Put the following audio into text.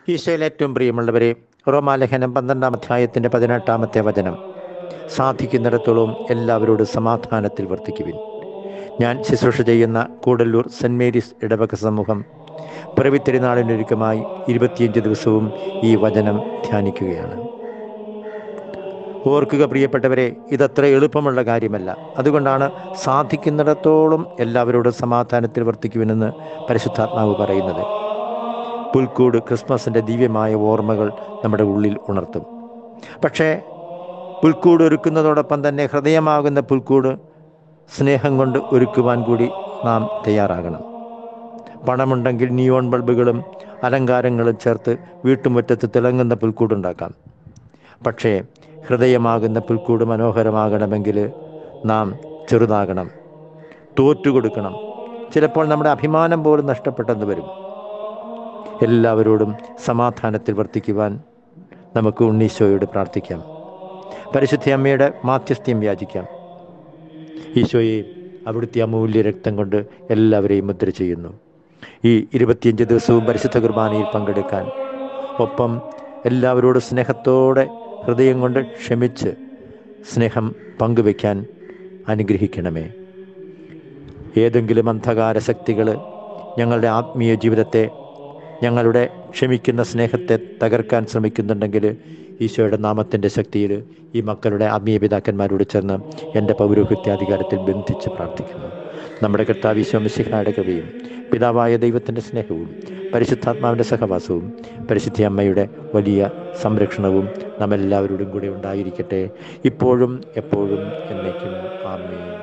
ഈശോയിൽ ഏറ്റവും പ്രിയമുള്ളവരെ റോമാലേഖനം പന്ത്രണ്ടാം അധ്യായത്തിൻ്റെ പതിനെട്ടാമത്തെ വചനം സാധിക്കുന്നിടത്തോളം എല്ലാവരോടും സമാധാനത്തിൽ വർത്തിക്കുവിൻ ഞാൻ ശുശ്രൂഷ ചെയ്യുന്ന കൂടല്ലൂർ സെൻറ് മേരീസ് ഇടവക സമൂഹം പിറവി തിരുനാളിനൊരുക്കമായി ഇരുപത്തിയഞ്ച് ദിവസവും ഈ വചനം ധ്യാനിക്കുകയാണ് ഓർക്കുക പ്രിയപ്പെട്ടവരെ ഇതത്ര എളുപ്പമുള്ള കാര്യമല്ല അതുകൊണ്ടാണ് സാധിക്കുന്നിടത്തോളം എല്ലാവരോടും സമാധാനത്തിൽ വർത്തിക്കുവിനെന്ന് പരിശുദ്ധാത്മാവ് പറയുന്നത് പുൽക്കൂട് ക്രിസ്മസിൻ്റെ ദിവ്യമായ ഓർമ്മകൾ നമ്മുടെ ഉള്ളിൽ ഉണർത്തും പക്ഷേ പുൽക്കൂട് ഒരുക്കുന്നതോടൊപ്പം തന്നെ ഹൃദയമാകുന്ന പുൽക്കൂട് സ്നേഹം കൊണ്ട് ഒരുക്കുവാൻ കൂടി നാം തയ്യാറാകണം പണമുണ്ടെങ്കിൽ നിയോൺ ബൾബുകളും അലങ്കാരങ്ങളും ചേർത്ത് വീട്ടുമുറ്റത്ത് തിളങ്ങുന്ന പുൽക്കൂടുണ്ടാക്കാം പക്ഷേ ഹൃദയമാകുന്ന പുൽക്കൂട് മനോഹരമാകണമെങ്കിൽ നാം ചെറുതാകണം തോറ്റുകൊടുക്കണം ചിലപ്പോൾ നമ്മുടെ അഭിമാനം പോലും നഷ്ടപ്പെട്ടെന്ന് വരും എല്ലാവരോടും സമാധാനത്തിൽ വർത്തിക്കുവാൻ നമുക്ക് ഉണ്ണീശോയോട് പ്രാർത്ഥിക്കാം പരിശുദ്ധ അമ്മയുടെ മാധ്യസ്ഥ്യം യാചിക്കാം ഈശോയെ അവിടുത്തെ അമൂല്യ രക്തം കൊണ്ട് എല്ലാവരെയും മുദ്ര ചെയ്യുന്നു ഈ ഇരുപത്തിയഞ്ച് ദിവസവും പരിശുദ്ധ കുർബാനയിൽ പങ്കെടുക്കാൻ ഒപ്പം എല്ലാവരോടും സ്നേഹത്തോടെ ഹൃദയം കൊണ്ട് ക്ഷമിച്ച് സ്നേഹം പങ്കുവയ്ക്കാൻ അനുഗ്രഹിക്കണമേ ഏതെങ്കിലും അന്ധകാര ശക്തികൾ ഞങ്ങളുടെ ആത്മീയ ജീവിതത്തെ ഞങ്ങളുടെ ക്ഷമിക്കുന്ന സ്നേഹത്തെ തകർക്കാൻ ശ്രമിക്കുന്നുണ്ടെങ്കിൽ ഈശോയുടെ നാമത്തിൻ്റെ ശക്തിയിൽ ഈ മക്കളുടെ ആത്മീയ പിതാക്കന്മാരോട് ചേർന്ന് എൻ്റെ പൗരോഹിത്യാധികാരത്തിൽ ബന്ധിച്ച് പ്രാർത്ഥിക്കുന്നു നമ്മുടെ കർത്താവ് ഈശോ മിശിഹായുടെ കൃപയും പിതാവായ ദൈവത്തിൻ്റെ സ്നേഹവും പരിശുദ്ധാത്മാവിൻ്റെ സഹവാസവും പരിശുദ്ധ അമ്മയുടെ വലിയ സംരക്ഷണവും നമ്മെല്ലാവരോടും കൂടെ ഉണ്ടായിരിക്കട്ടെ ഇപ്പോഴും എപ്പോഴും എന്നേക്കും ആമേ